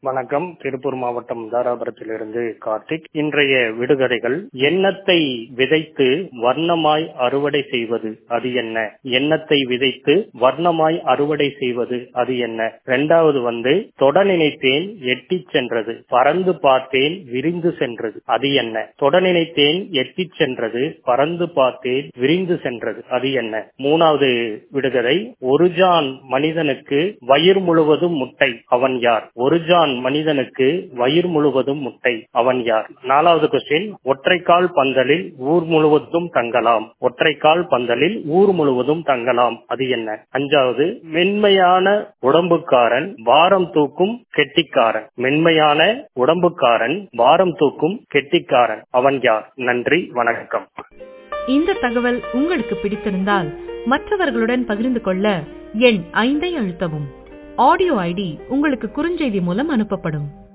வணக்கம் திருப்பூர் மாவட்டம் தாராபுரத்திலிருந்து கார்த்திக் இன்றைய விடுகதைகள் எண்ணத்தை விதைத்து வர்ணமாய் அறுவடை செய்வது அது என்ன எண்ணத்தை விதைத்து வர்ணமாய் அறுவடை செய்வது அது என்ன இரண்டாவது வந்து தொட நினைத்தேன் எட்டிச் சென்றது பறந்து பார்த்தேன் விரிந்து சென்றது அது என்ன தொட நினைத்தேன் எட்டிச் சென்றது பறந்து பார்த்தேன் விரிந்து சென்றது அது என்ன மூணாவது விடுகதை ஒரு ஜான் மனிதனுக்கு வயிறு முழுவதும் முட்டை அவன் யார் ஒரு ஜான் மனிதனுக்கு வயிறு முழுவதும் முட்டை அவன் யார் நாலாவது கொஸ்டின் ஒற்றைக்கால் பந்தலில் ஊர் முழுவதும் தங்கலாம் ஒற்றைக்கால் பந்தலில் ஊர் முழுவதும் தங்கலாம் அது என்ன அஞ்சாவது மென்மையான உடம்புக்காரன் வாரம் தூக்கும் கெட்டிக்காரன் மென்மையான உடம்புக்காரன் வாரம் தூக்கும் கெட்டிக்காரன் அவன் யார் நன்றி வணக்கம் இந்த தகவல் உங்களுக்கு பிடித்திருந்தால் மற்றவர்களுடன் பகிர்ந்து கொள்ள எண் ஐந்தை அழுத்தவும் ஆடியோ ஐடி உங்களுக்கு குறுஞ்செய்தி மூலம் அனுப்பப்படும்